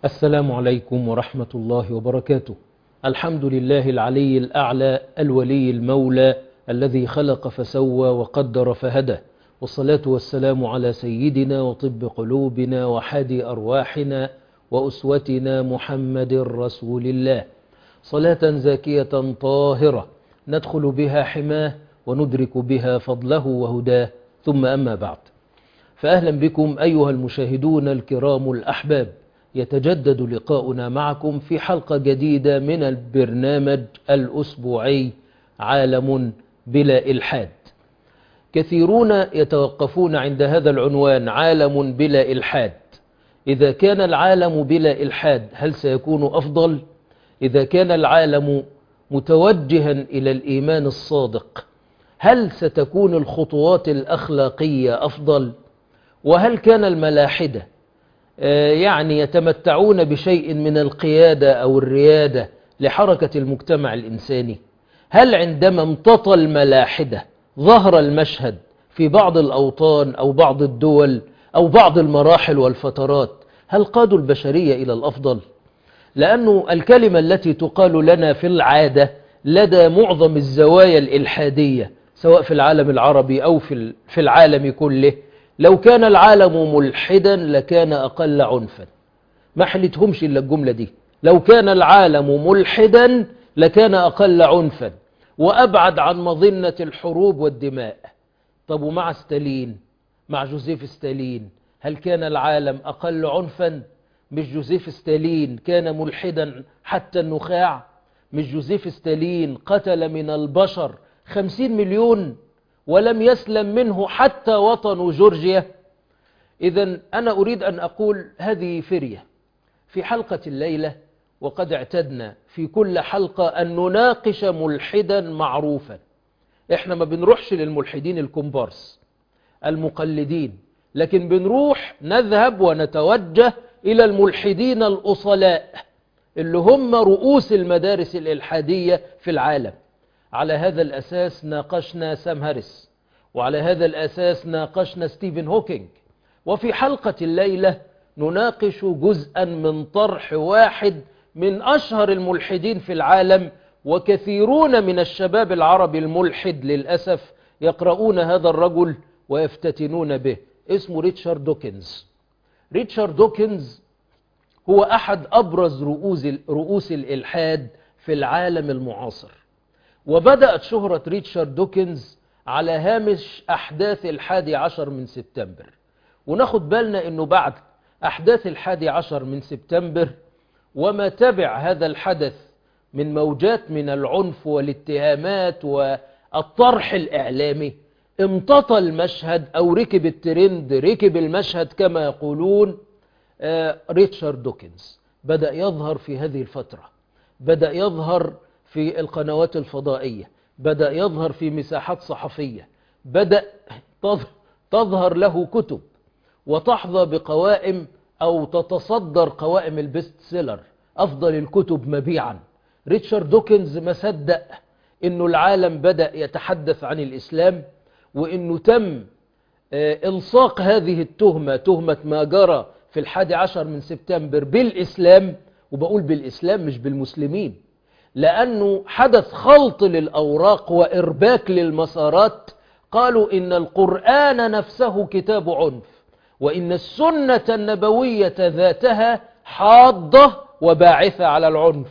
السلام عليكم ورحمة الله وبركاته الحمد لله العلي الأعلى الولي المولى الذي خلق فسوى وقدر فهدى والصلاة والسلام على سيدنا وطب قلوبنا وحادي أرواحنا وأسوتنا محمد رسول الله صلاة زاكية طاهرة ندخل بها حماه وندرك بها فضله وهداه ثم أما بعد فأهلا بكم أيها المشاهدون الكرام الأحباب يتجدد لقاؤنا معكم في حلقة جديدة من البرنامج الأسبوعي عالم بلا إلحاد كثيرون يتوقفون عند هذا العنوان عالم بلا إلحاد إذا كان العالم بلا إلحاد هل سيكون أفضل؟ إذا كان العالم متوجها إلى الإيمان الصادق هل ستكون الخطوات الأخلاقية أفضل؟ وهل كان الملاحدة يعني يتمتعون بشيء من القيادة أو الريادة لحركة المجتمع الإنساني هل عندما امتطى الملاحدة ظهر المشهد في بعض الأوطان أو بعض الدول أو بعض المراحل والفترات هل قادوا البشرية إلى الأفضل؟ لأن الكلمة التي تقال لنا في العادة لدى معظم الزوايا الإلحادية سواء في العالم العربي أو في العالم كله لو كان العالم ملحدا لكان أقل عنفا ما حلتهمش إلا الجملة دي لو كان العالم ملحدا لكان أقل عنفا وأبعد عن مظنة الحروب والدماء طب ومع ستالين مع جوزيف ستالين هل كان العالم أقل عنفا مش جوزيف ستالين كان ملحدا حتى النخاع مش جوزيف ستالين قتل من البشر خمسين مليون ولم يسلم منه حتى وطن جورجيا إذا أنا أريد أن أقول هذه فرية في حلقة الليلة وقد اعتدنا في كل حلقة أن نناقش ملحدا معروفا إحنا ما بنروحش للملحدين الكومبارس المقلدين لكن بنروح نذهب ونتوجه إلى الملحدين الأصلاء اللي هم رؤوس المدارس الإلحادية في العالم على هذا الأساس ناقشنا سام هاريس وعلى هذا الأساس ناقشنا ستيفن هوكينج وفي حلقة الليلة نناقش جزءا من طرح واحد من أشهر الملحدين في العالم وكثيرون من الشباب العربي الملحد للأسف يقرؤون هذا الرجل ويفتتنون به اسمه ريتشارد دوكنز ريتشارد دوكنز هو أحد أبرز رؤوس, رؤوس الإلحاد في العالم المعاصر وبدأت شهرة ريتشارد دوكنز على هامش أحداث الحادي عشر من سبتمبر وناخد بالنا أنه بعد أحداث الحادي عشر من سبتمبر وما تبع هذا الحدث من موجات من العنف والاتهامات والطرح الإعلامي امتطى المشهد أو ركب الترند ركب المشهد كما يقولون آه ريتشارد دوكنز بدأ يظهر في هذه الفترة بدأ يظهر في القنوات الفضائية بدأ يظهر في مساحات صحفية بدأ تظهر له كتب وتحظى بقوائم أو تتصدر قوائم البيست سيلر أفضل الكتب مبيعا ريتشارد دوكنز ما صدق أنه العالم بدأ يتحدث عن الإسلام وأنه تم إلصاق هذه التهمة تهمة ما جرى في الحادي عشر من سبتمبر بالإسلام وبقول بالإسلام مش بالمسلمين لأنه حدث خلط للأوراق وإرباك للمسارات قالوا إن القرآن نفسه كتاب عنف وإن السنة النبوية ذاتها حاضة وباعثة على العنف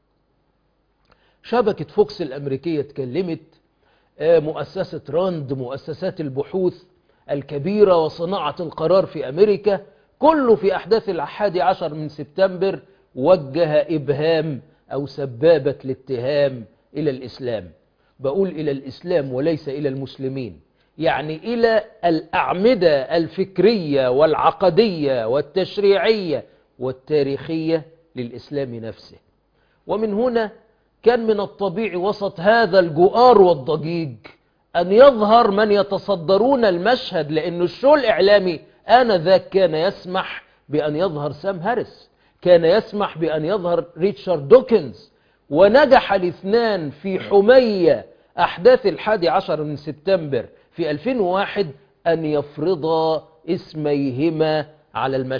شبكة فوكس الأمريكية تكلمت مؤسسة راند مؤسسات البحوث الكبيرة وصناعة القرار في أمريكا كله في أحداث الحادي عشر من سبتمبر وجه إبهام أو سبابة الاتهام إلى الإسلام بقول إلى الإسلام وليس إلى المسلمين يعني إلى الأعمدة الفكرية والعقدية والتشريعية والتاريخية للإسلام نفسه ومن هنا كان من الطبيعي وسط هذا الجؤار والضجيج أن يظهر من يتصدرون المشهد لأن الشو الإعلامي آنذاك كان يسمح بأن يظهر سام هاريس كان يسمح بأن يظهر ريتشارد دوكنز ونجح الاثنان في حمية أحداث الحادي عشر من سبتمبر في 2001 أن يفرضا اسميهما على المشهد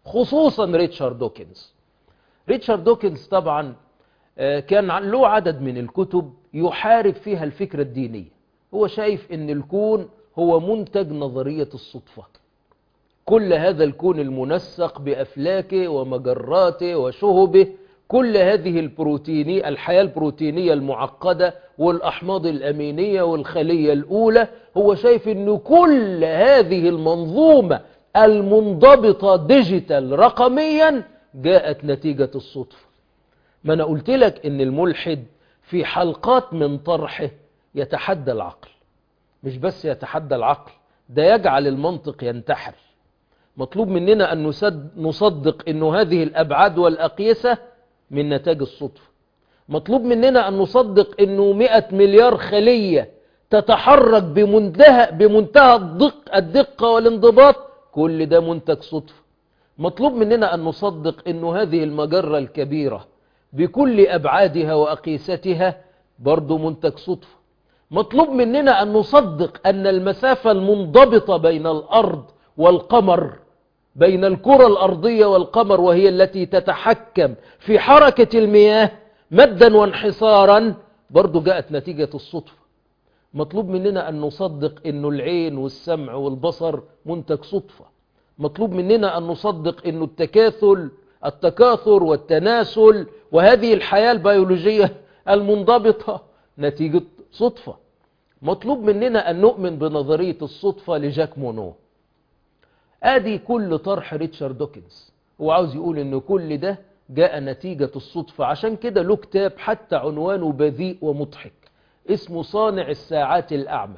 خصوصا ريتشارد دوكنز ريتشارد دوكنز طبعا كان له عدد من الكتب يحارب فيها الفكرة الدينية هو شايف ان الكون هو منتج نظرية الصدفة كل هذا الكون المنسق بأفلاكه ومجراته وشهبه كل هذه البروتيني الحياة البروتينية المعقدة والأحماض الأمينية والخلية الأولى هو شايف أن كل هذه المنظومة المنضبطة ديجيتال رقميا جاءت نتيجة الصدفة ما أنا قلت لك أن الملحد في حلقات من طرحه يتحدى العقل مش بس يتحدى العقل ده يجعل المنطق ينتحر مطلوب مننا أن نصدق أن هذه الأبعاد والأقيسة من نتاج الصدفة مطلوب مننا أن نصدق أنه مئة مليار خلية تتحرك بمنتهى, بمنتهى الدق الدقة والانضباط كل ده منتج صدفة مطلوب مننا أن نصدق أن هذه المجرة الكبيرة بكل أبعادها وأقيستها برضو منتج صدفة مطلوب مننا أن نصدق أن المسافة المنضبطة بين الأرض والقمر بين الكرة الأرضية والقمر وهي التي تتحكم في حركة المياه مدا وانحصارا برضو جاءت نتيجة الصدفة مطلوب مننا أن نصدق أن العين والسمع والبصر منتج صدفة مطلوب مننا أن نصدق أن التكاثل التكاثر والتناسل وهذه الحياة البيولوجية المنضبطة نتيجة صدفة مطلوب مننا أن نؤمن بنظرية الصدفة لجاك مونو ادي كل طرح ريتشارد دوكنز هو عاوز يقول ان كل ده جاء نتيجة الصدفة عشان كده له كتاب حتى عنوانه بذيء ومضحك اسمه صانع الساعات الأعمى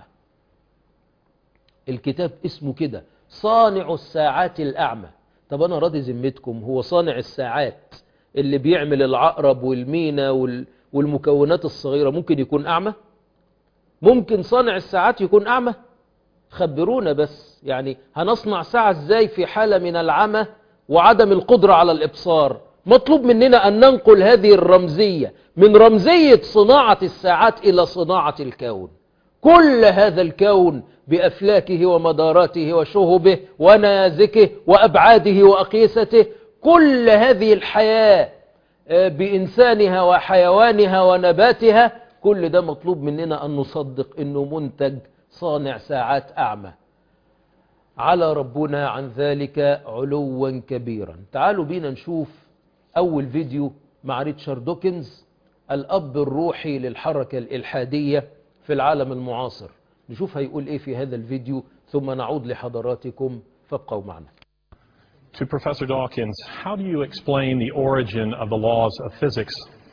الكتاب اسمه كده صانع الساعات الأعمى طب أنا راضي ذمتكم هو صانع الساعات اللي بيعمل العقرب والمينا والمكونات الصغيرة ممكن يكون أعمى ممكن صانع الساعات يكون أعمى خبرونا بس يعني هنصنع ساعة ازاي في حالة من العمى وعدم القدرة على الإبصار مطلوب مننا أن ننقل هذه الرمزية من رمزية صناعة الساعات إلى صناعة الكون كل هذا الكون بأفلاكه ومداراته وشهبه ونيازكه وأبعاده وأقيسته كل هذه الحياة بإنسانها وحيوانها ونباتها كل ده مطلوب مننا أن نصدق أنه منتج صانع ساعات أعمى على ربنا عن ذلك علوا كبيرا تعالوا بينا نشوف أول فيديو مع ريتشارد دوكنز الأب الروحي للحركة الإلحادية في العالم المعاصر نشوف هيقول إيه في هذا الفيديو ثم نعود لحضراتكم فابقوا معنا To Professor Dawkins, how do you explain the origin of the laws of physics?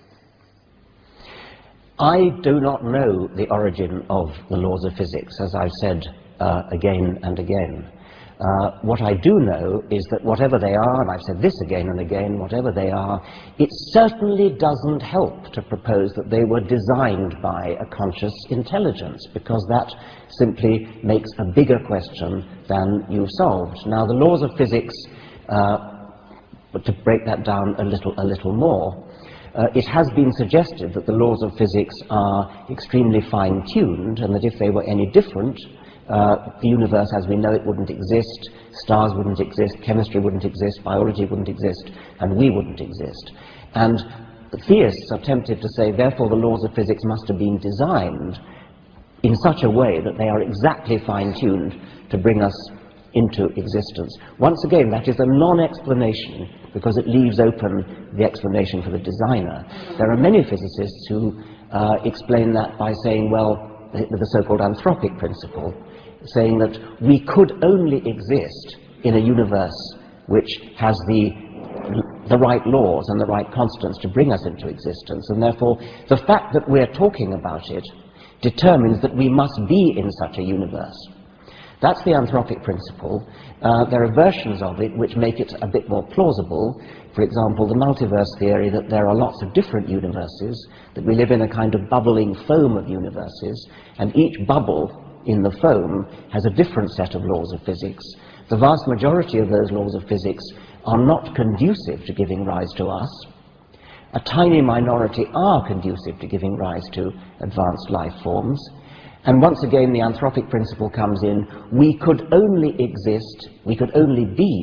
I do not know the origin of the laws of physics, as I've said uh, again and again. Uh, what I do know is that whatever they are, and I've said this again and again, whatever they are, it certainly doesn't help to propose that they were designed by a conscious intelligence, because that simply makes a bigger question than you've solved. Now, the laws of physics, uh, to break that down a little, a little more, uh, it has been suggested that the laws of physics are extremely fine-tuned and that if they were any different, uh, the universe as we know it wouldn't exist, stars wouldn't exist, chemistry wouldn't exist, biology wouldn't exist, and we wouldn't exist. And theists are tempted to say, therefore the laws of physics must have been designed in such a way that they are exactly fine-tuned to bring us into existence. Once again, that is a non-explanation because it leaves open the explanation for the designer. There are many physicists who uh, explain that by saying, well, the, the so-called anthropic principle, saying that we could only exist in a universe which has the the right laws and the right constants to bring us into existence, and therefore the fact that we're talking about it determines that we must be in such a universe. That's the anthropic principle. Uh, there are versions of it which make it a bit more plausible. For example, the multiverse theory that there are lots of different universes, that we live in a kind of bubbling foam of universes, and each bubble in the foam has a different set of laws of physics. The vast majority of those laws of physics are not conducive to giving rise to us. A tiny minority are conducive to giving rise to advanced life forms. And once again, the anthropic principle comes in. We could only exist, we could only be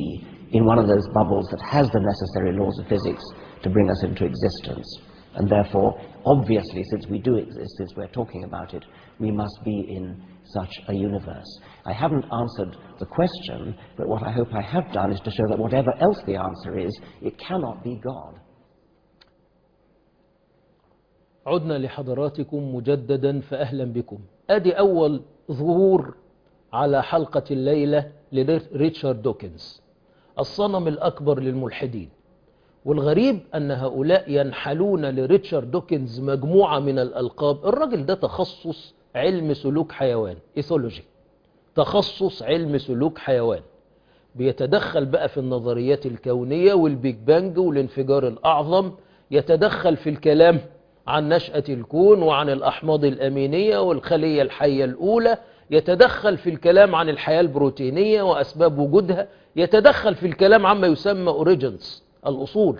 in one of those bubbles that has the necessary laws of physics to bring us into existence. And therefore, obviously, since we do exist, since we're talking about it, we must be in such a universe. I haven't answered the question, but what I hope I have done is to show that whatever else the answer is, it cannot be God. عدنا لحضراتكم مجددا فأهلا بكم أدي أول ظهور على حلقة الليلة لريتشارد دوكنز الصنم الأكبر للملحدين والغريب أن هؤلاء ينحلون لريتشارد دوكنز مجموعة من الألقاب الراجل ده تخصص علم سلوك حيوان إيثولوجي تخصص علم سلوك حيوان بيتدخل بقى في النظريات الكونية والبيج بانج والانفجار الأعظم يتدخل في الكلام عن نشأة الكون وعن الأحماض الأمينية والخلية الحية الأولى يتدخل في الكلام عن الحياة البروتينية وأسباب وجودها يتدخل في الكلام عما يسمى أوريجنز الأصول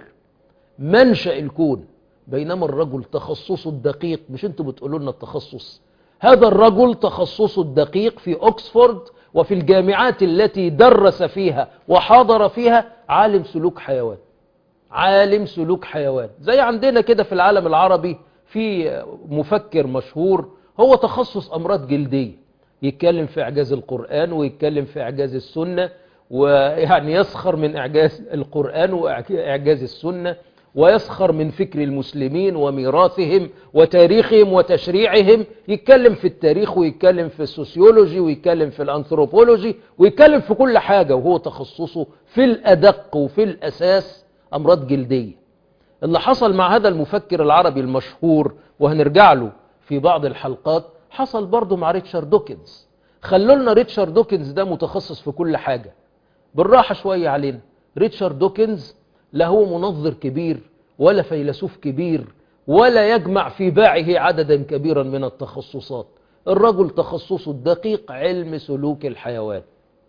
منشأ الكون بينما الرجل تخصصه الدقيق مش انتوا بتقولوا لنا التخصص هذا الرجل تخصصه الدقيق في أكسفورد وفي الجامعات التي درس فيها وحاضر فيها عالم سلوك حيوان عالم سلوك حيوان زي عندنا كده في العالم العربي في مفكر مشهور هو تخصص أمراض جلدية يتكلم في إعجاز القرآن ويتكلم في إعجاز السنة ويعني يسخر من إعجاز القرآن وإعجاز السنة ويسخر من فكر المسلمين وميراثهم وتاريخهم وتشريعهم يتكلم في التاريخ ويتكلم في السوسيولوجي ويتكلم في الأنثروبولوجي ويتكلم في كل حاجة وهو تخصصه في الأدق وفي الأساس أمراض جلدية اللي حصل مع هذا المفكر العربي المشهور وهنرجع له في بعض الحلقات حصل برضه مع ريتشارد دوكنز خلوا لنا ريتشارد دوكنز ده متخصص في كل حاجة بالراحة شوية علينا ريتشارد دوكنز لا هو منظر كبير ولا فيلسوف كبير ولا يجمع في باعه عددا كبيرا من التخصصات الرجل تخصصه الدقيق علم سلوك الحيوان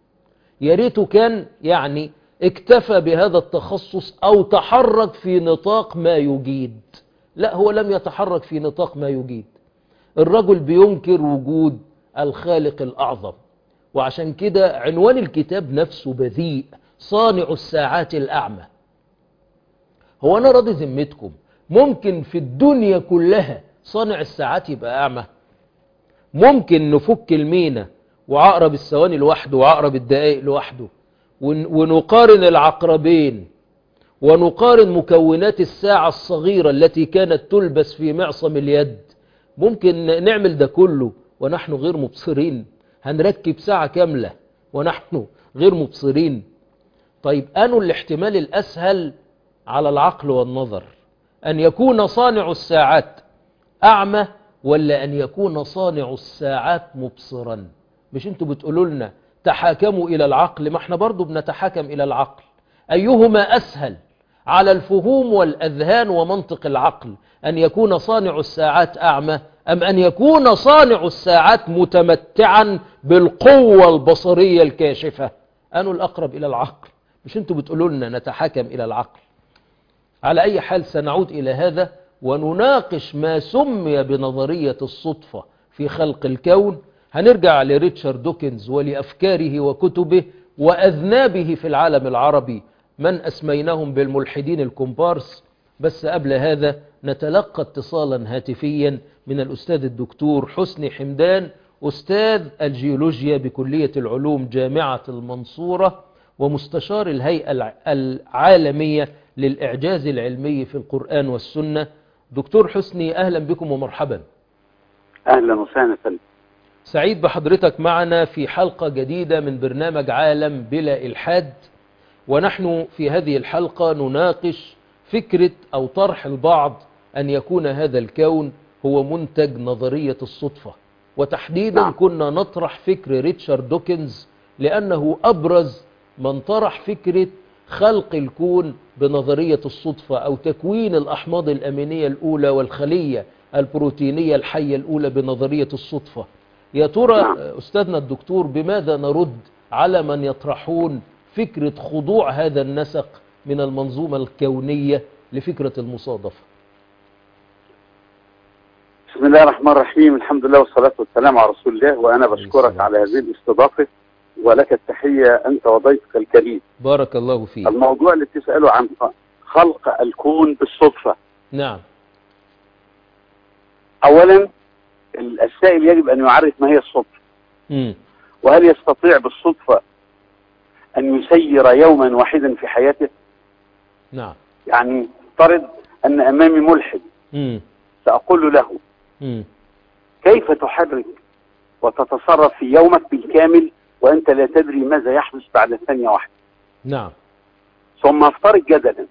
يا ريته كان يعني اكتفى بهذا التخصص أو تحرك في نطاق ما يجيد لا هو لم يتحرك في نطاق ما يجيد الرجل بينكر وجود الخالق الأعظم وعشان كده عنوان الكتاب نفسه بذيء صانع الساعات الأعمى هو أنا راضي ذمتكم ممكن في الدنيا كلها صانع الساعات يبقى أعمى ممكن نفك المينا وعقرب الثواني لوحده وعقرب الدقائق لوحده ونقارن العقربين ونقارن مكونات الساعة الصغيرة التي كانت تلبس في معصم اليد ممكن نعمل ده كله ونحن غير مبصرين هنركب ساعة كاملة ونحن غير مبصرين طيب أنو الاحتمال الأسهل على العقل والنظر أن يكون صانع الساعات أعمى ولا أن يكون صانع الساعات مبصرا مش انتوا بتقولوا لنا تحاكموا إلى العقل ما احنا برضو بنتحاكم إلى العقل أيهما أسهل على الفهوم والأذهان ومنطق العقل أن يكون صانع الساعات أعمى أم أن يكون صانع الساعات متمتعا بالقوة البصرية الكاشفة أنه الأقرب إلى العقل مش انتوا بتقولوا لنا نتحاكم إلى العقل على أي حال سنعود إلى هذا ونناقش ما سمي بنظرية الصدفة في خلق الكون هنرجع لريتشارد دوكنز ولأفكاره وكتبه وأذنابه في العالم العربي من أسميناهم بالملحدين الكومبارس بس قبل هذا نتلقى اتصالا هاتفيا من الأستاذ الدكتور حسني حمدان أستاذ الجيولوجيا بكلية العلوم جامعة المنصورة ومستشار الهيئة العالمية للإعجاز العلمي في القرآن والسنة دكتور حسني أهلا بكم ومرحبا أهلا وسهلا فندم سعيد بحضرتك معنا في حلقة جديدة من برنامج عالم بلا إلحاد ونحن في هذه الحلقة نناقش فكرة أو طرح البعض أن يكون هذا الكون هو منتج نظرية الصدفة وتحديدا نعم. كنا نطرح فكر ريتشارد دوكنز لأنه أبرز من طرح فكرة خلق الكون بنظرية الصدفة أو تكوين الأحماض الأمينية الأولى والخلية البروتينية الحية الأولى بنظرية الصدفة يا ترى نعم. أستاذنا الدكتور بماذا نرد على من يطرحون فكرة خضوع هذا النسق من المنظومة الكونية لفكرة المصادفة بسم الله الرحمن الرحيم الحمد لله والصلاة والسلام على رسول الله وأنا عليه بشكرك السلام. على هذه الاستضافة ولك التحية أنت وضيفك الكريم بارك الله فيك الموضوع اللي بتسأله عن خلق الكون بالصدفة نعم أولا السائل يجب أن يعرف ما هي الصدفة مم. وهل يستطيع بالصدفة أن يسير يوما واحدا في حياته نعم يعني افترض أن أمامي ملحد مم. سأقول له مم. كيف تحرك وتتصرف في يومك بالكامل وأنت لا تدري ماذا يحدث بعد ثانية واحدة نعم ثم افترض جدلا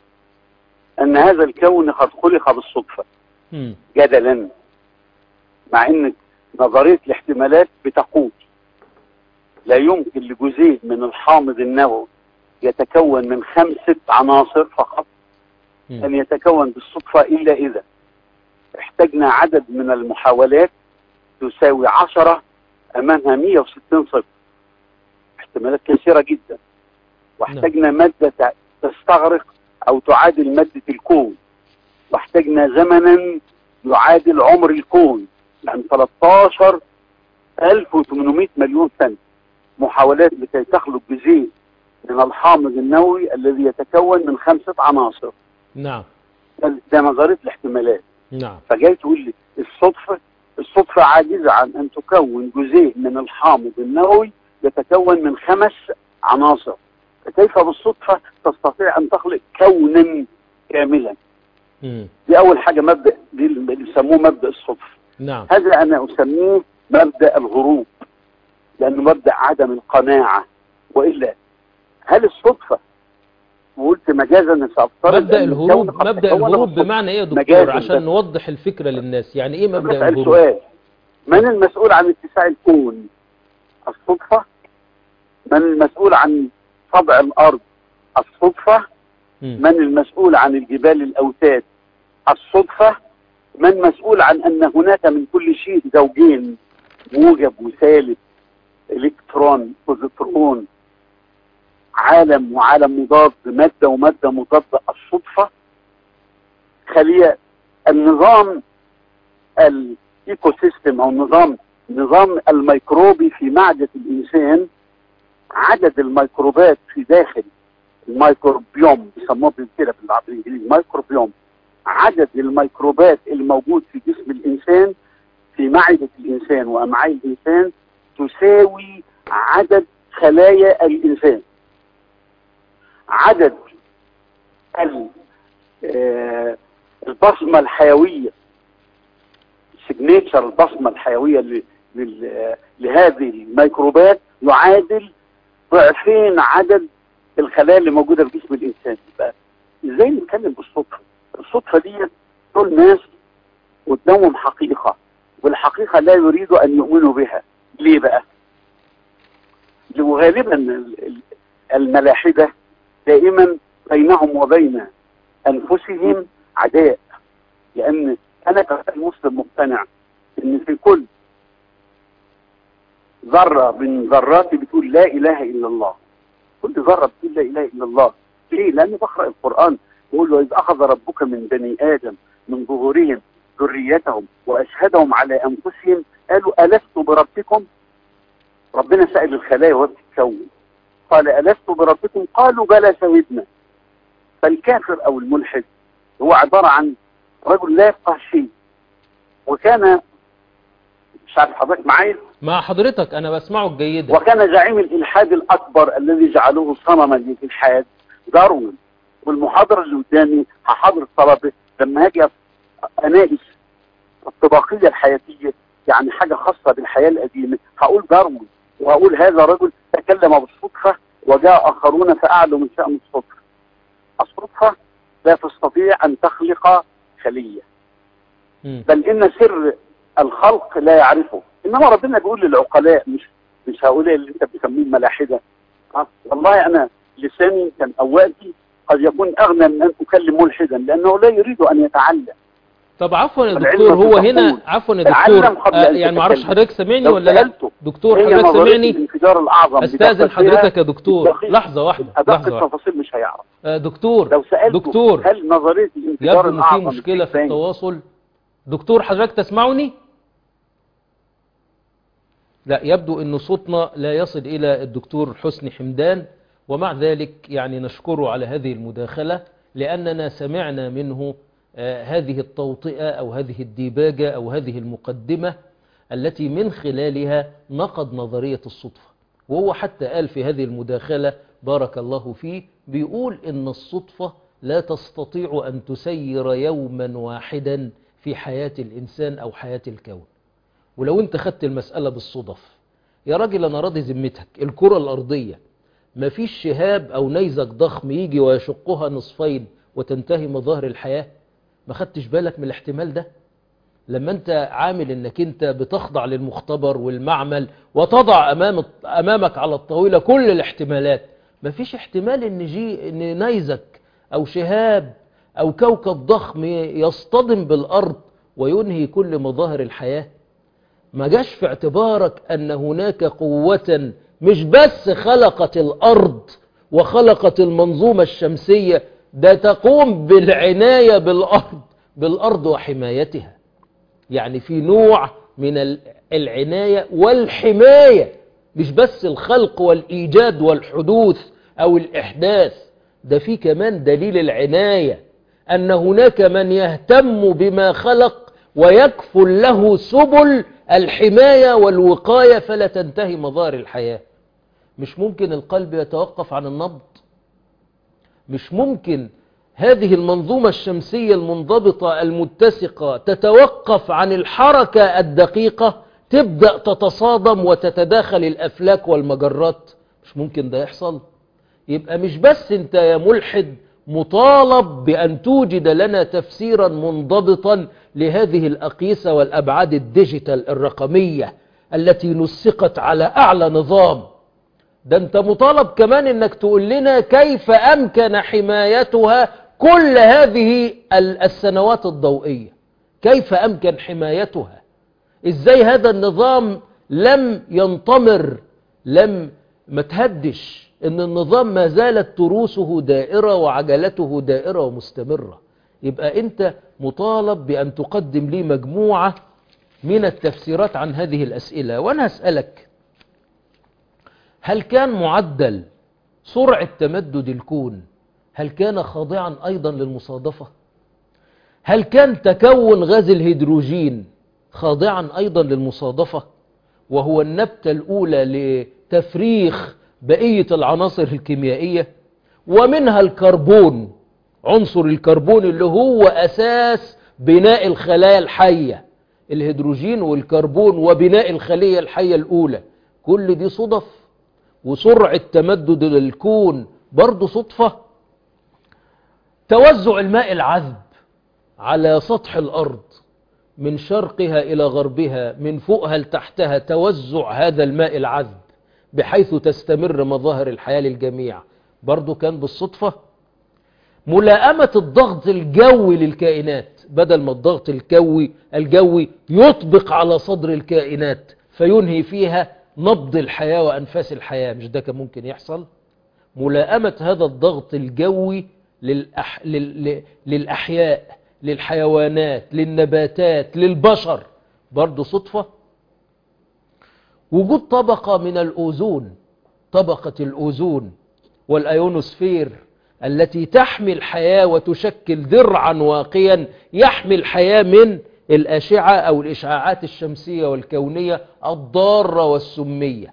أن هذا الكون قد خلق بالصدفة مم. جدلا مع ان نظرية الاحتمالات بتقول لا يمكن لجزيء من الحامض النووي يتكون من خمسة عناصر فقط مم. أن يتكون بالصدفة إلا إذا احتاجنا عدد من المحاولات تساوي عشرة أمامها 160 صفر احتمالات كثيرة جدا واحتاجنا مادة ت- تستغرق أو تعادل مادة الكون واحتاجنا زمنا يعادل عمر الكون يعني 13 1800 مليون سنة محاولات لكي تخلق جزيء من الحامض النووي الذي يتكون من خمسة عناصر نعم ده- ده نظرية الاحتمالات نعم فجاي تقول لي الصدفة الصدفة عاجزة عن أن تكون جزيء من الحامض النووي يتكون من خمس عناصر فكيف بالصدفة تستطيع أن تخلق كونا كاملا مم. دي أول حاجة مبدأ دي اللي بيسموه مبدأ الصدفة نعم هذا أنا أسميه مبدأ الغروب لأنه مبدأ عدم القناعة وإلا هل الصدفة وقلت مجازا أنا سأفترض مبدأ أن الهروب الكون قد مبدأ تكون الهروب بالصدفة. بمعنى ايه يا دكتور مجازاً عشان بس. نوضح الفكرة للناس يعني ايه مبدأ بسأل الهروب سؤال من المسؤول عن اتساع الكون الصدفة من المسؤول عن طبع الأرض الصدفة مم. من المسؤول عن الجبال الأوتاد الصدفة من مسؤول عن أن هناك من كل شيء زوجين موجب وسالب إلكترون بوزيترون عالم وعالم مضاد مادة ومادة مضادة الصدفة خلية النظام الايكو سيستم او نظام نظام الميكروبي في معدة الانسان عدد الميكروبات في داخل الميكروبيوم بيسموه كده بالانجليزي ميكروبيوم عدد الميكروبات الموجود في جسم الانسان في معدة الانسان وامعاء الانسان تساوي عدد خلايا الانسان عدد ال- آه، البصمة الحيوية سيجنيتشر البصمة الحيوية ل- لل- لهذه الميكروبات يعادل ضعفين عدد الخلايا اللي موجودة في جسم الإنسان يبقى ازاي نتكلم بالصدفة الصدفة دي دول ناس قدامهم حقيقة والحقيقة لا يريدوا أن يؤمنوا بها ليه بقى وغالبا ال- ال- الملاحدة دائما بينهم وبين أنفسهم عداء لأن أنا كمسلم مقتنع إن في كل ذرة من ذراتي بتقول لا إله إلا الله كل ذرة بتقول لا إله إلا الله ليه؟ لأني بقرأ القرآن بقول وإذ أخذ ربك من بني آدم من ظهورهم ذريتهم وأشهدهم على أنفسهم قالوا ألست بربكم ربنا سأل الخلايا وهي بتتكون قال ألست بربكم قالوا بلى شهدنا فالكافر أو الملحد هو عبارة عن رجل لا يفقه شيء وكان مش عارف حضرتك معايا مع حضرتك انا بسمعك جيدا وكان زعيم الإلحاد الأكبر الذي جعلوه صنما للإلحاد داروين والمحاضرة اللي قدامي هحاضر الطلبة لما هاجي أناقش الطبقية الحياتية يعني حاجة خاصة بالحياة القديمة هقول داروين وهقول هذا رجل تكلم بالصدفة وجاء آخرون فأعلوا من شأن الصدفة الصدفة لا تستطيع أن تخلق خلية مم. بل إن سر الخلق لا يعرفه إنما ربنا بيقول للعقلاء مش مش هؤلاء اللي أنت بتسميه الملاحدة آه، والله أنا لساني كان أوقاتي قد يكون أغنى من أن أكلم ملحدا لأنه لا يريد أن يتعلم طب عفوا يا والعلم دكتور هو تقول. هنا عفوا يا تعلم دكتور قبل آه أن يعني معرفش تتكلم. حضرتك سامعني لو ولا لا سألته دكتور هي حضرتك نظرية سامعني الانفجار الأعظم استاذن بدقة حضرتك فيها يا دكتور بدقيق. لحظة واحدة أدق لحظة واحدة التفاصيل مش هيعرف آه دكتور لو سألته دكتور هل نظرية الانفجار يبدو ان في الأعظم مشكلة في الثاني التواصل دكتور حضرتك تسمعني لا يبدو أن صوتنا لا يصل إلى الدكتور حسني حمدان ومع ذلك يعني نشكره على هذه المداخلة لأننا سمعنا منه آه، هذه التوطئة أو هذه الديباجة أو هذه المقدمة التي من خلالها نقد نظرية الصدفة وهو حتى قال في هذه المداخلة بارك الله فيه بيقول إن الصدفة لا تستطيع أن تسير يوما واحدا في حياة الإنسان أو حياة الكون ولو أنت خدت المسألة بالصدف يا راجل أنا راضي ذمتك الكرة الأرضية ما فيش شهاب أو نيزك ضخم يجي ويشقها نصفين وتنتهي مظاهر الحياة ما خدتش بالك من الاحتمال ده لما انت عامل انك انت بتخضع للمختبر والمعمل وتضع امام امامك على الطاوله كل الاحتمالات مفيش احتمال ان جي ان نيزك او شهاب او كوكب ضخم يصطدم بالارض وينهي كل مظاهر الحياه ما جاش في اعتبارك ان هناك قوه مش بس خلقت الارض وخلقت المنظومه الشمسيه ده تقوم بالعنايه بالارض بالارض وحمايتها يعني في نوع من ال- العناية والحماية مش بس الخلق والإيجاد والحدوث أو الإحداث ده في كمان دليل العناية أن هناك من يهتم بما خلق ويكفل له سبل الحماية والوقاية فلا تنتهي مظاهر الحياة مش ممكن القلب يتوقف عن النبض مش ممكن هذه المنظومة الشمسية المنضبطة المتسقة تتوقف عن الحركة الدقيقة تبدأ تتصادم وتتداخل الأفلاك والمجرات مش ممكن ده يحصل يبقى مش بس انت يا ملحد مطالب بأن توجد لنا تفسيرا منضبطا لهذه الأقيسة والأبعاد الديجيتال الرقمية التي نسقت على أعلى نظام ده انت مطالب كمان انك تقول لنا كيف امكن حمايتها كل هذه ال- السنوات الضوئية كيف امكن حمايتها ازاي هذا النظام لم ينطمر لم ما تهدش ان النظام ما زالت تروسه دائرة وعجلته دائرة ومستمرة يبقى انت مطالب بان تقدم لي مجموعة من التفسيرات عن هذه الاسئلة وانا اسألك هل كان معدل سرعة تمدد الكون هل كان خاضعا أيضا للمصادفة هل كان تكون غاز الهيدروجين خاضعا أيضا للمصادفة وهو النبتة الأولى لتفريخ بقية العناصر الكيميائية ومنها الكربون عنصر الكربون اللي هو أساس بناء الخلايا الحية الهيدروجين والكربون وبناء الخلية الحية الأولى كل دي صدف وسرعة تمدد الكون برضه صدفة توزع الماء العذب على سطح الأرض من شرقها إلى غربها من فوقها لتحتها توزع هذا الماء العذب بحيث تستمر مظاهر الحياة للجميع برضه كان بالصدفة ملائمة الضغط الجوي للكائنات بدل ما الضغط الجوي الجوي يطبق على صدر الكائنات فينهي فيها نبض الحياة وأنفاس الحياة مش ده كان ممكن يحصل ملائمة هذا الضغط الجوي للأح... لل... للأحياء للحيوانات للنباتات للبشر برضو صدفة وجود طبقة من الأوزون طبقة الأوزون والأيونوسفير التي تحمي الحياة وتشكل درعا واقيا يحمي الحياة من الأشعة أو الإشعاعات الشمسية والكونية الضارة والسمية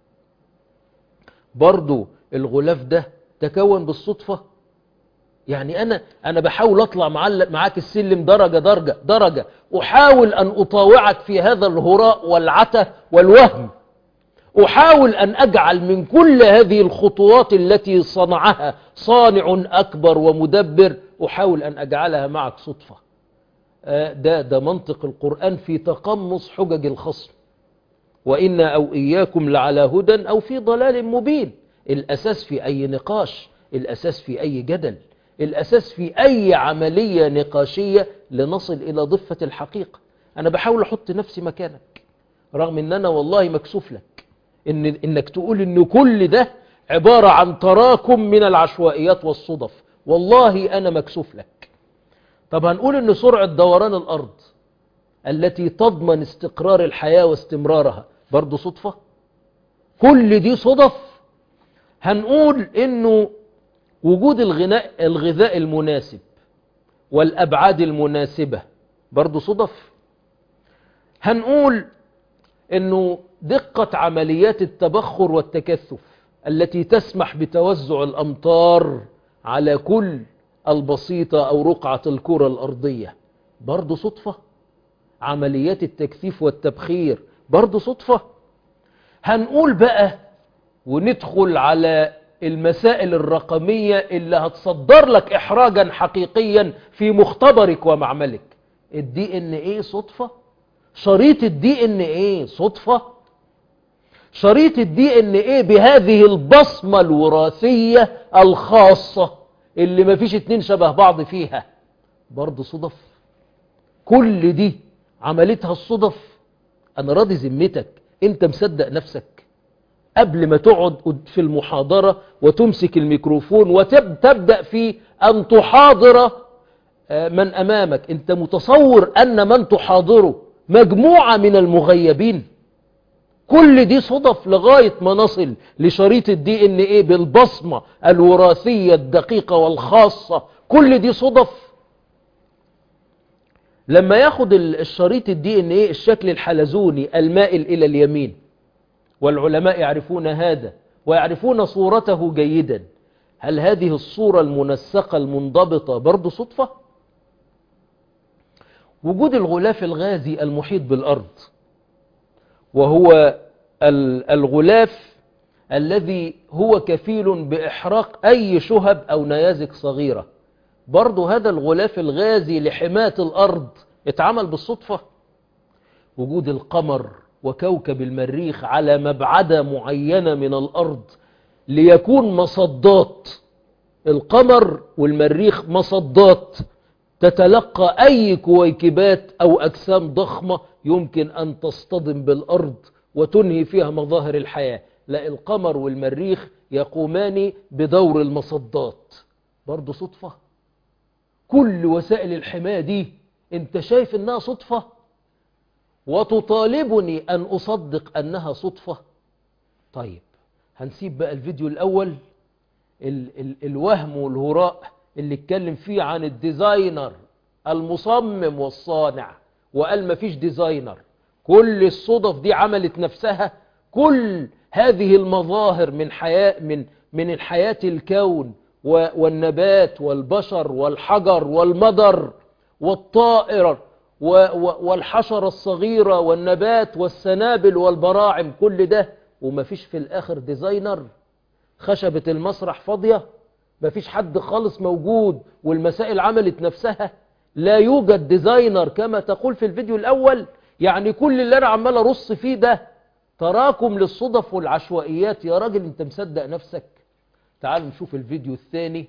برضو الغلاف ده تكون بالصدفة يعني أنا أنا بحاول أطلع معاك السلم درجة درجة درجة أحاول أن أطاوعك في هذا الهراء والعته والوهم أحاول أن أجعل من كل هذه الخطوات التي صنعها صانع أكبر ومدبر أحاول أن أجعلها معك صدفة ده ده منطق القرآن في تقمص حجج الخصم وإنا أو إياكم لعلى هدى أو في ضلال مبين الأساس في أي نقاش الأساس في أي جدل الأساس في أي عملية نقاشية لنصل إلى ضفة الحقيقة أنا بحاول أحط نفسي مكانك رغم أن أنا والله مكسوف لك إن إنك تقول إن كل ده عبارة عن تراكم من العشوائيات والصدف والله أنا مكسوف لك طب هنقول إن سرعة دوران الأرض التي تضمن استقرار الحياة واستمرارها برضه صدفة كل دي صدف هنقول انه وجود الغناء الغذاء المناسب والابعاد المناسبة برضه صدف هنقول انه دقة عمليات التبخر والتكثف التي تسمح بتوزع الامطار على كل البسيطة او رقعة الكرة الارضية برضه صدفة عمليات التكثيف والتبخير برضه صدفة هنقول بقى وندخل على المسائل الرقمية اللي هتصدر لك احراجا حقيقيا في مختبرك ومعملك الدي ان ايه صدفة شريط الدي ان ايه صدفة شريط الدي ان ايه بهذه البصمة الوراثية الخاصة اللي مفيش اتنين شبه بعض فيها برضه صدف كل دي عملتها الصدف انا راضي ذمتك انت مصدق نفسك قبل ما تقعد في المحاضرة وتمسك الميكروفون وتبدأ في أن تحاضر من أمامك أنت متصور أن من تحاضره مجموعة من المغيبين كل دي صدف لغاية ما نصل لشريط الدي ان ايه بالبصمة الوراثية الدقيقة والخاصة كل دي صدف لما ياخد الشريط الدي ان ايه الشكل الحلزوني المائل الى اليمين والعلماء يعرفون هذا ويعرفون صورته جيدا هل هذه الصورة المنسقة المنضبطة برضو صدفة وجود الغلاف الغازي المحيط بالأرض وهو الغلاف الذي هو كفيل بإحراق أي شهب أو نيازك صغيرة برضو هذا الغلاف الغازي لحماية الأرض اتعمل بالصدفة وجود القمر وكوكب المريخ على مبعدة معينة من الأرض ليكون مصدات القمر والمريخ مصدات تتلقى أي كويكبات أو أجسام ضخمة يمكن أن تصطدم بالأرض وتنهي فيها مظاهر الحياة لا القمر والمريخ يقومان بدور المصدات برضو صدفة كل وسائل الحماية دي انت شايف انها صدفة وتطالبني أن أصدق أنها صدفة طيب هنسيب بقى الفيديو الأول ال ال الوهم والهراء اللي اتكلم فيه عن الديزاينر المصمم والصانع وقال مفيش ديزاينر كل الصدف دي عملت نفسها كل هذه المظاهر من حياة من من الحياة الكون والنبات والبشر والحجر والمدر والطائر والحشرة الصغيرة والنبات والسنابل والبراعم كل ده ومفيش في الآخر ديزاينر خشبة المسرح فاضية مفيش حد خالص موجود والمسائل عملت نفسها لا يوجد ديزاينر كما تقول في الفيديو الأول يعني كل اللي أنا عمال أرص فيه ده تراكم للصدف والعشوائيات يا راجل انت مصدق نفسك تعالوا نشوف الفيديو الثاني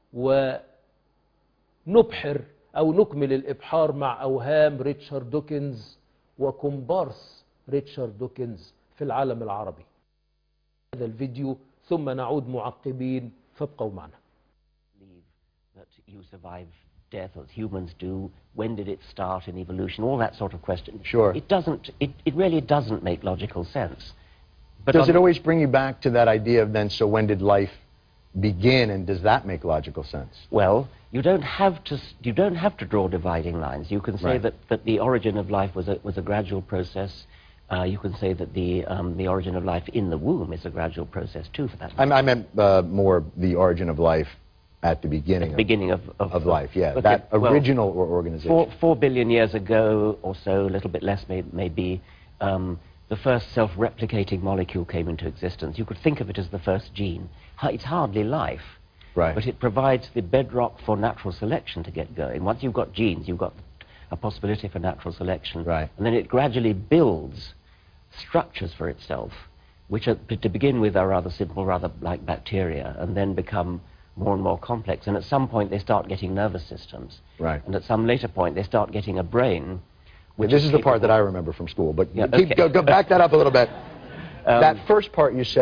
ونبحر أو نكمل الإبحار مع أوهام ريتشارد دوكنز وكومبارس ريتشارد دوكنز في العالم العربي هذا الفيديو ثم نعود معقبين فابقوا معنا that you survive death as humans do when did it start in evolution all that sort of question Sure. it doesn't it, it really doesn't make logical sense but Does on- it always bring you back to that idea of then, so when did life begin, and does that make logical sense? Well, you don't have to s- you don't have to draw dividing lines. You can say Right. that, that the origin of life was a was a gradual process. Uh, you can say that the um, the origin of life in the womb is a gradual process too, for that I, matter. I meant uh, more the origin of life at the beginning, the beginning of of, of, of life, yeah. but that the- well, original or organization. Four, four billion years ago or so, a little bit less may, maybe, um, the first self-replicating molecule came into existence. You could think of it as the first gene. Ha- It's hardly life, right. but it provides the bedrock for natural selection to get going. Once you've got genes, you've got a possibility for natural selection. Right. And then it gradually builds structures for itself, which are, to begin with are rather simple, rather like bacteria, and then become more and more complex. And at some point, they start getting nervous systems. Right. And at some later point, they start getting a brain. Which this is the part capable- that I remember from school, but Yeah, keep, okay. go, go back that up a little bit. Um, that first part you said,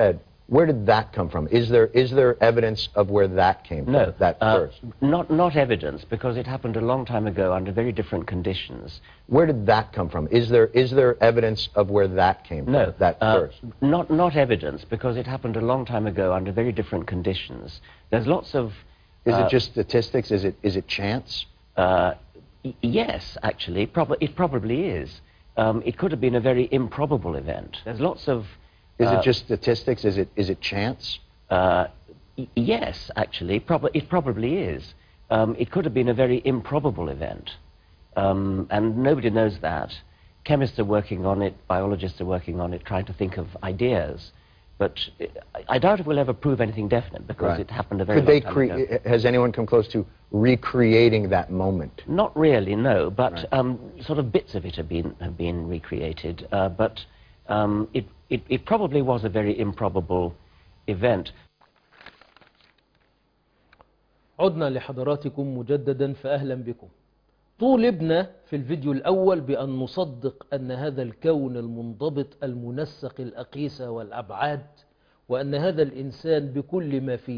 Where did that come from? Is there is there evidence of where that came No, from? That uh, first. not not evidence because it happened a long time ago under very different conditions. Where did that come from? Is there is there evidence of where that came No, from? That uh, first. not not evidence because it happened a long time ago under very different conditions. There's lots of. Is uh, it just statistics? Is it is it chance? Uh, y- yes, actually, prob- it probably is. Um, it could have been a very improbable event. There's lots of. Is uh, it just statistics? Is it is it chance? Uh, y- yes, actually, prob- it probably is. Um, it could have been a very improbable event, um, and nobody knows that. Chemists are working on it, biologists are working on it, trying to think of ideas. But uh, I- I doubt if we'll ever prove anything definite because Right. it happened a very Could long they time cre- ago. Has anyone come close to recreating that moment? Not really, no. But Right. um, sort of bits of it have been have been recreated. Uh, but um, it, it it probably was a very improbable event. عدنا لحضراتكم مجددا فأهلا بكم طولبنا في الفيديو الأول بأن نصدق أن هذا الكون المنضبط المنسق الأقيسة والأبعاد وأن هذا الإنسان بكل ما فيه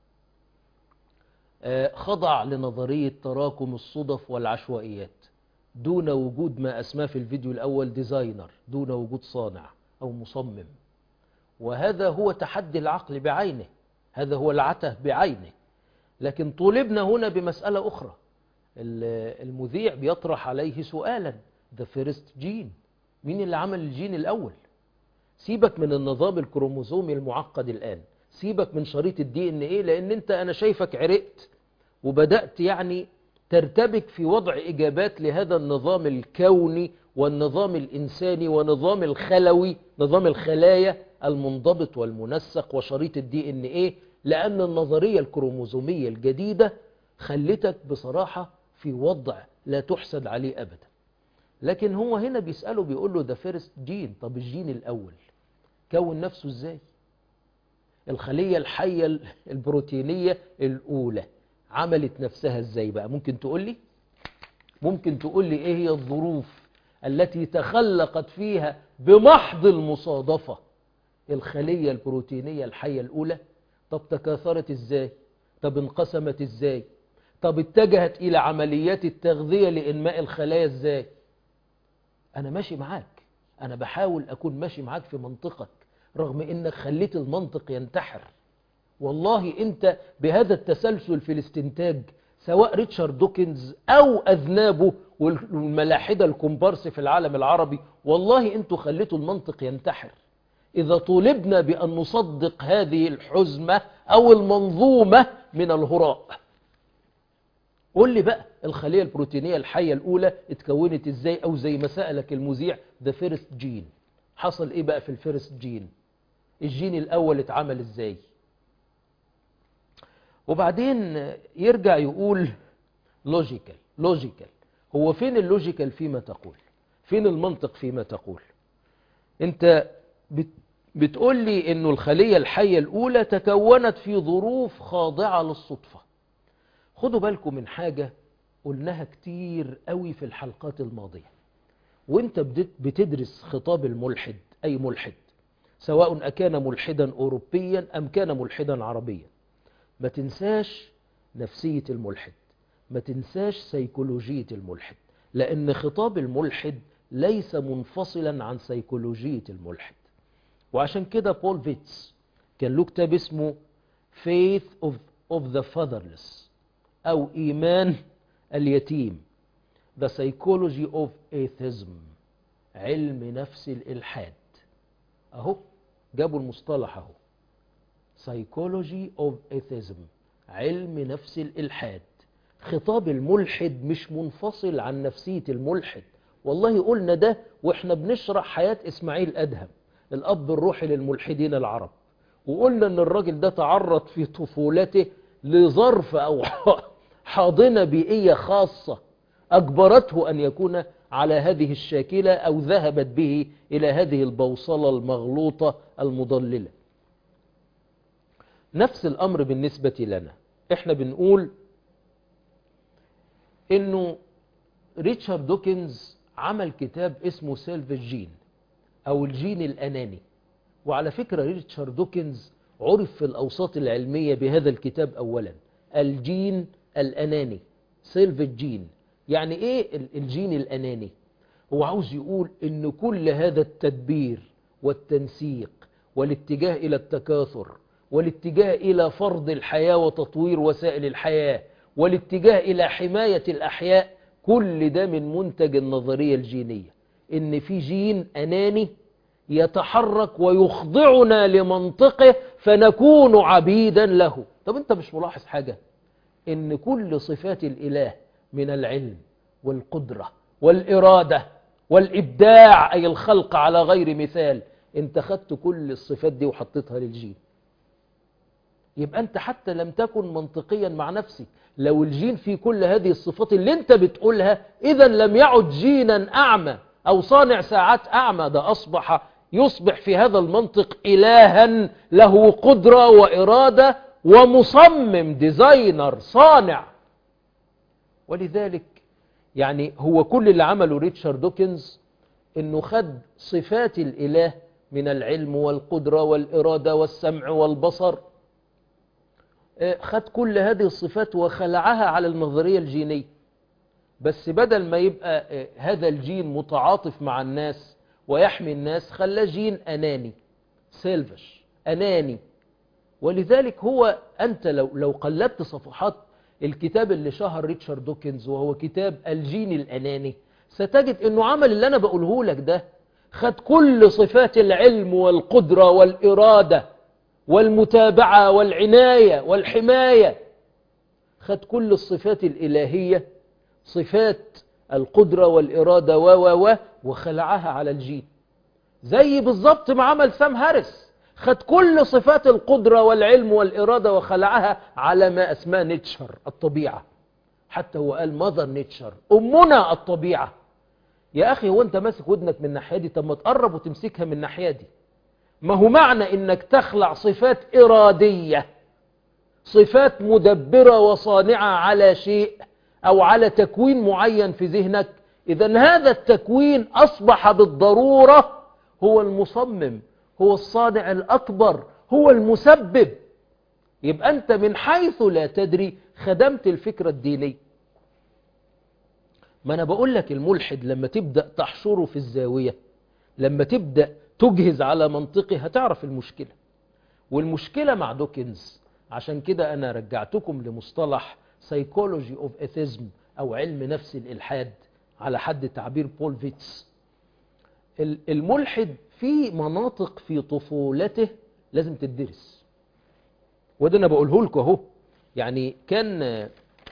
آه، خضع لنظرية تراكم الصدف والعشوائيات دون وجود ما أسماه في الفيديو الأول ديزاينر دون وجود صانع أو مصمم وهذا هو تحدي العقل بعينه هذا هو العته بعينه لكن طولبنا هنا بمسألة أخرى ال- المذيع بيطرح عليه سؤالا the first gene مين اللي عمل الجين الأول سيبك من النظام الكروموزومي المعقد الآن سيبك من شريط الدي ان ايه لان انت انا شايفك عرقت وبدأت يعني ترتبك في وضع اجابات لهذا النظام الكوني والنظام الانساني ونظام الخلوي نظام الخلايا المنضبط والمنسق وشريط الدي ان ايه لان النظرية الكروموزومية الجديدة خلتك بصراحة في وضع لا تحسد عليه ابدا لكن هو هنا بيسأله بيقول له ده فيرست جين طب الجين الأول كون نفسه ازاي الخلية الحية البروتينية الأولى عملت نفسها ازاي بقى ممكن تقول لي ممكن تقول لي ايه هي الظروف التي تخلقت فيها بمحض المصادفة الخلية البروتينية الحية الأولى طب تكاثرت ازاي طب انقسمت ازاي طب اتجهت إلى عمليات التغذية لإنماء الخلايا ازاي أنا ماشي معاك أنا بحاول أكون ماشي معاك في منطقك رغم إنك خليت المنطق ينتحر والله أنت بهذا التسلسل في الاستنتاج سواء ريتشارد دوكنز أو أذنابه والملاحدة الكومبارس في العالم العربي والله أنتوا خليتوا المنطق ينتحر إذا طولبنا بأن نصدق هذه الحزمة أو المنظومة من الهراء قول لي بقى الخلية البروتينية الحية الأولى اتكونت ازاي أو زي ما سألك المذيع ذا فيرست جين حصل ايه بقى في الفيرست جين الجين الأول اتعمل ازاي وبعدين يرجع يقول لوجيكال لوجيكال هو فين اللوجيكال فيما تقول فين المنطق فيما تقول انت بت بتقول لي انه الخلية الحية الأولى تكونت في ظروف خاضعة للصدفة خدوا بالكم من حاجة قلناها كتير قوي في الحلقات الماضية وانت بدت- بتدرس خطاب الملحد أي ملحد سواء أكان ملحدا أوروبيا أم كان ملحدا عربيا ما تنساش نفسية الملحد ما تنساش سيكولوجية الملحد لأن خطاب الملحد ليس منفصلا عن سيكولوجية الملحد وعشان كده بول فيتس كان له كتاب اسمه Faith of, of the Fatherless أو إيمان اليتيم The Psychology of Atheism علم نفس الإلحاد أهو جابوا المصطلح أهو Psychology of Atheism علم نفس الإلحاد خطاب الملحد مش منفصل عن نفسية الملحد والله قلنا ده واحنا بنشرح حياة إسماعيل أدهم الأب الروحي للملحدين العرب وقلنا ان الراجل ده تعرض في طفولته لظرف أو حاضنة بيئية خاصة أجبرته أن يكون على هذه الشاكلة أو ذهبت به إلى هذه البوصلة المغلوطة المضللة نفس الأمر بالنسبة لنا احنا بنقول انه ريتشارد دوكنز عمل كتاب اسمه سيلف الجين او الجين الاناني وعلى فكرة ريتشارد دوكنز عرف في الأوساط العلمية بهذا الكتاب أولا الجين الأناني سيلف الجين يعني إيه ال- الجين الأناني هو عاوز يقول إن كل هذا التدبير والتنسيق والاتجاه إلى التكاثر والاتجاه إلى فرض الحياة وتطوير وسائل الحياة والاتجاه إلى حماية الأحياء كل ده من منتج النظرية الجينية إن في جين أناني يتحرك ويخضعنا لمنطقه فنكون عبيدا له طب انت مش ملاحظ حاجة ان كل صفات الاله من العلم والقدرة والإرادة والإبداع أي الخلق على غير مثال انت خدت كل الصفات دي وحطيتها للجين يبقى انت حتى لم تكن منطقيا مع نفسك لو الجين فيه كل هذه الصفات اللي انت بتقولها اذا لم يعد جينا اعمى او صانع ساعات اعمى ده اصبح يصبح في هذا المنطق الها له قدرة وارادة ومصمم ديزاينر صانع ولذلك يعني هو كل اللي عمله ريتشارد دوكنز انه خد صفات الاله من العلم والقدرة والارادة والسمع والبصر خد كل هذه الصفات وخلعها على النظرية الجينية بس بدل ما يبقى هذا الجين متعاطف مع الناس ويحمي الناس خلاه جين أناني سيلفش أناني ولذلك هو أنت لو, لو قلبت صفحات الكتاب اللي شهر ريتشارد دوكنز وهو كتاب الجين الأناني ستجد أنه عمل اللي أنا بقوله لك ده خد كل صفات العلم والقدرة والإرادة والمتابعة والعناية والحماية خد كل الصفات الإلهية صفات القدرة والإرادة و و و وخلعها على الجين زي بالظبط ما عمل سام هاريس خد كل صفات القدرة والعلم والإرادة وخلعها على ما أسماه نيتشر الطبيعة حتى هو قال ماذر نيتشر أمنا الطبيعة يا أخي هو أنت ماسك ودنك من الناحية دي طب ما تقرب وتمسكها من الناحية دي ما هو معنى انك تخلع صفات ارادية صفات مدبرة وصانعة على شيء او على تكوين معين في ذهنك اذا هذا التكوين اصبح بالضرورة هو المصمم هو الصانع الاكبر هو المسبب يبقى انت من حيث لا تدري خدمت الفكرة الدينية ما انا بقول لك الملحد لما تبدأ تحشره في الزاوية لما تبدأ تجهز على منطقي هتعرف المشكلة والمشكلة مع دوكنز عشان كده أنا رجعتكم لمصطلح psychology of atheism أو علم نفس الإلحاد على حد تعبير بول فيتس الملحد في مناطق في طفولته لازم تدرس وده أنا بقوله لكم أهو يعني كان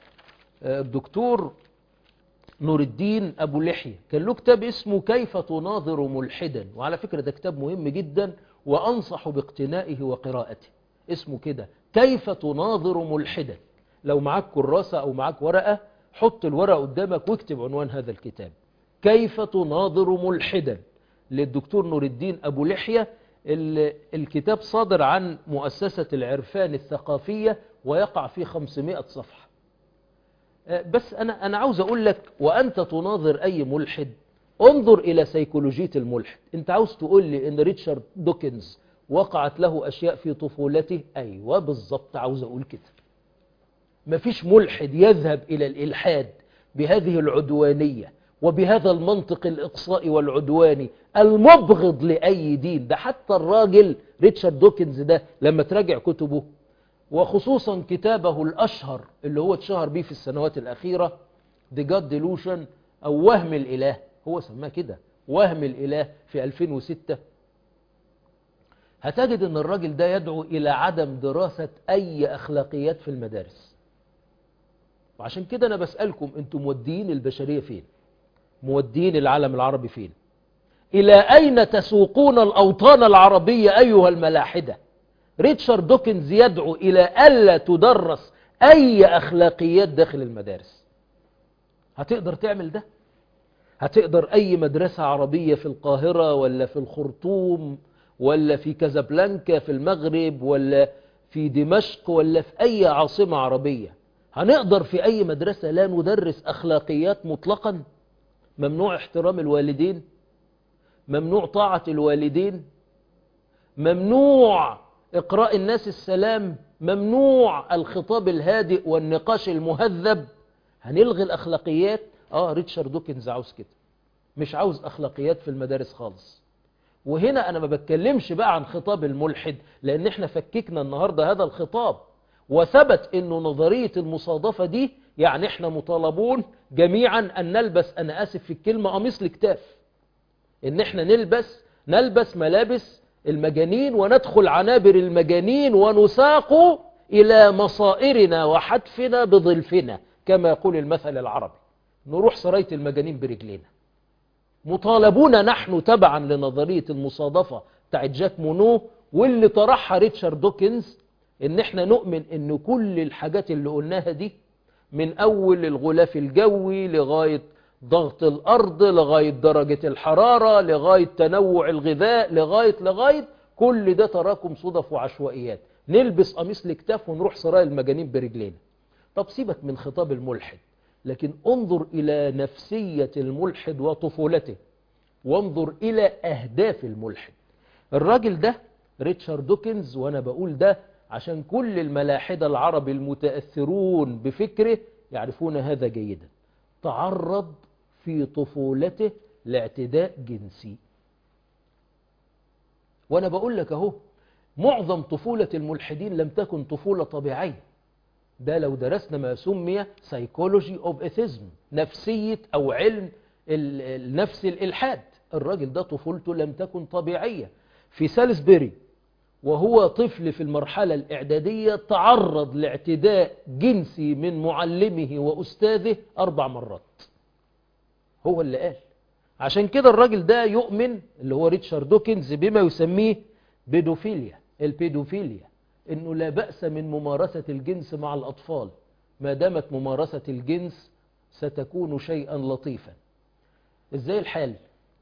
الدكتور نور الدين أبو لحية كان له كتاب اسمه كيف تناظر ملحدا وعلى فكرة ده كتاب مهم جدا وأنصح باقتنائه وقراءته اسمه كده كيف تناظر ملحدا لو معاك كراسة أو معاك ورقة حط الورقة قدامك واكتب عنوان هذا الكتاب كيف تناظر ملحدا للدكتور نور الدين أبو لحية الكتاب صادر عن مؤسسة العرفان الثقافية ويقع فيه 500 صفحة بس أنا, أنا عاوز أقول لك وأنت تناظر أي ملحد انظر إلى سيكولوجية الملحد أنت عاوز تقول لي أن ريتشارد دوكنز وقعت له أشياء في طفولته أيوة بالظبط عاوز أقول كده مفيش ملحد يذهب إلى الإلحاد بهذه العدوانية وبهذا المنطق الإقصائي والعدواني المبغض لأي دين ده حتى الراجل ريتشارد دوكنز ده لما تراجع كتبه وخصوصا كتابه الأشهر اللي هو اتشهر به في السنوات الأخيرة The God Delusion أو وهم الإله هو سماه كده وهم الإله في 2006 هتجد أن الراجل ده يدعو إلى عدم دراسة أي أخلاقيات في المدارس وعشان كده أنا بسألكم أنتم موديين البشرية فين موديين العالم العربي فين إلى أين تسوقون الأوطان العربية أيها الملاحدة ريتشارد دوكنز يدعو إلى ألا تدرس أي أخلاقيات داخل المدارس هتقدر تعمل ده هتقدر أي مدرسة عربية في القاهرة ولا في الخرطوم ولا في كازابلانكا في المغرب ولا في دمشق ولا في أي عاصمة عربية هنقدر في أي مدرسة لا ندرس أخلاقيات مطلقا ممنوع احترام الوالدين ممنوع طاعة الوالدين ممنوع إقراء الناس السلام ممنوع الخطاب الهادئ والنقاش المهذب هنلغي الأخلاقيات آه ريتشارد دوكنز عاوز كده مش عاوز أخلاقيات في المدارس خالص وهنا أنا ما بتكلمش بقى عن خطاب الملحد لأن احنا فككنا النهاردة هذا الخطاب وثبت أنه نظرية المصادفة دي يعني احنا مطالبون جميعا أن نلبس أنا آسف في الكلمة قميص الكتاف ان احنا نلبس نلبس ملابس المجانين وندخل عنابر المجانين ونساق إلى مصائرنا وحتفنا بظلفنا كما يقول المثل العربي نروح سراية المجانين برجلينا مطالبون نحن تبعا لنظرية المصادفة بتاعت جاك مونو واللي طرحها ريتشارد دوكنز ان احنا نؤمن ان كل الحاجات اللي قلناها دي من اول الغلاف الجوي لغاية ضغط الارض لغاية درجة الحرارة لغاية تنوع الغذاء لغاية لغاية كل ده تراكم صدف وعشوائيات نلبس قميص الاكتاف ونروح سرايا المجانين برجلينا طب سيبك من خطاب الملحد لكن انظر إلى نفسية الملحد وطفولته وانظر إلى أهداف الملحد الراجل ده ريتشارد دوكنز وأنا بقول ده عشان كل الملاحدة العرب المتأثرون بفكره يعرفون هذا جيدا تعرض في طفولته لاعتداء جنسي وأنا بقول لك أهو معظم طفولة الملحدين لم تكن طفولة طبيعية ده لو درسنا ما سمي سايكولوجي اوف اثيزم نفسية او علم النفس الالحاد الراجل ده طفولته لم تكن طبيعية في سالسبري وهو طفل في المرحلة الاعدادية تعرض لاعتداء جنسي من معلمه واستاذه اربع مرات هو اللي قال عشان كده الراجل ده يؤمن اللي هو ريتشارد دوكنز بما يسميه بيدوفيليا البيدوفيليا انه لا بأس من ممارسة الجنس مع الاطفال ما دامت ممارسة الجنس ستكون شيئا لطيفا ازاي الحال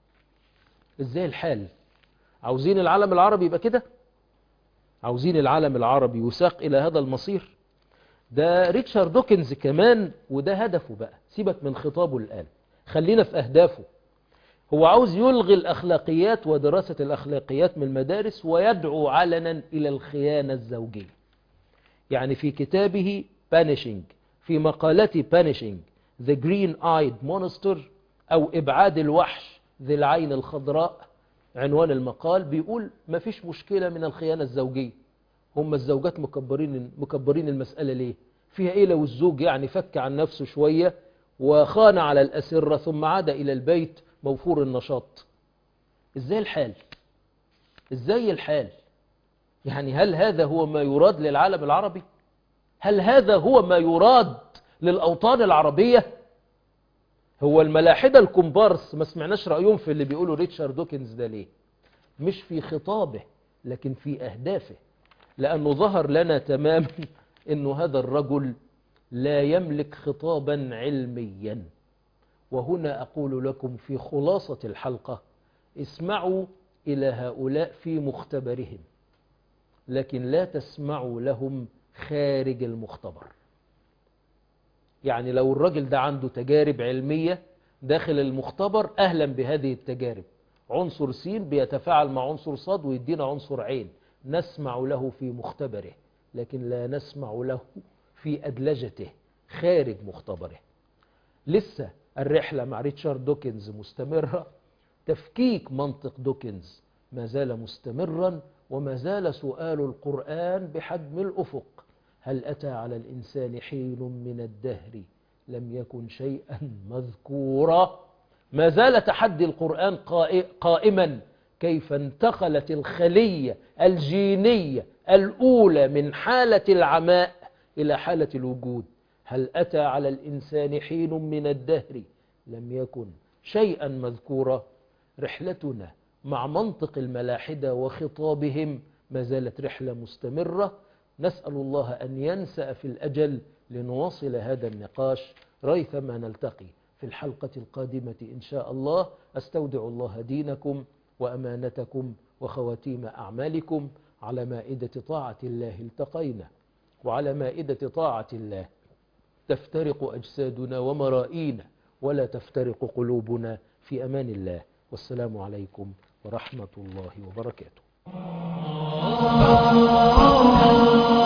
ازاي الحال عاوزين العالم العربي يبقى كده عاوزين العالم العربي يساق الى هذا المصير ده ريتشارد دوكنز كمان وده هدفه بقى سيبك من خطابه الآن خلينا في أهدافه هو عاوز يلغي الأخلاقيات ودراسة الأخلاقيات من المدارس ويدعو علنا إلى الخيانة الزوجية يعني في كتابه Punishing في مقالته Punishing The Green Eyed Monster أو إبعاد الوحش ذي العين الخضراء عنوان المقال بيقول ما فيش مشكلة من الخيانة الزوجية هم الزوجات مكبرين مكبرين المسألة ليه فيها إيه لو الزوج يعني فك عن نفسه شوية وخان على الأسرة ثم عاد إلى البيت موفور النشاط ازاي الحال ازاي الحال يعني هل هذا هو ما يراد للعالم العربي هل هذا هو ما يراد للأوطان العربية هو الملاحدة الكومبارس ما سمعناش رأيهم في اللي بيقولوا ريتشارد دوكنز ده ليه مش في خطابه لكن في أهدافه لأنه ظهر لنا تماما أنه هذا الرجل لا يملك خطابا علميا وهنا أقول لكم في خلاصة الحلقة اسمعوا إلى هؤلاء في مختبرهم لكن لا تسمعوا لهم خارج المختبر يعني لو الراجل ده عنده تجارب علمية داخل المختبر أهلا بهذه التجارب عنصر سين بيتفاعل مع عنصر صاد ويدينا عنصر عين نسمع له في مختبره لكن لا نسمع له في أدلجته خارج مختبره لسه الرحلة مع ريتشارد دوكنز مستمرة تفكيك منطق دوكنز ما زال مستمرا وما زال سؤال القرآن بحجم الأفق هل أتى على الإنسان حين من الدهر لم يكن شيئا مذكورا ما زال تحدي القرآن قائما كيف انتقلت الخلية الجينية الأولى من حالة العماء إلى حالة الوجود هل أتى على الإنسان حين من الدهر لم يكن شيئا مذكورا رحلتنا مع منطق الملاحدة وخطابهم ما زالت رحلة مستمرة نسأل الله أن ينسأ في الأجل لنواصل هذا النقاش ريثما نلتقي في الحلقة القادمة إن شاء الله أستودع الله دينكم وأمانتكم وخواتيم أعمالكم على مائدة طاعة الله التقينا وعلى مائدة طاعة الله تفترق أجسادنا ومرائينا ولا تفترق قلوبنا في أمان الله والسلام عليكم ورحمة الله وبركاته Oh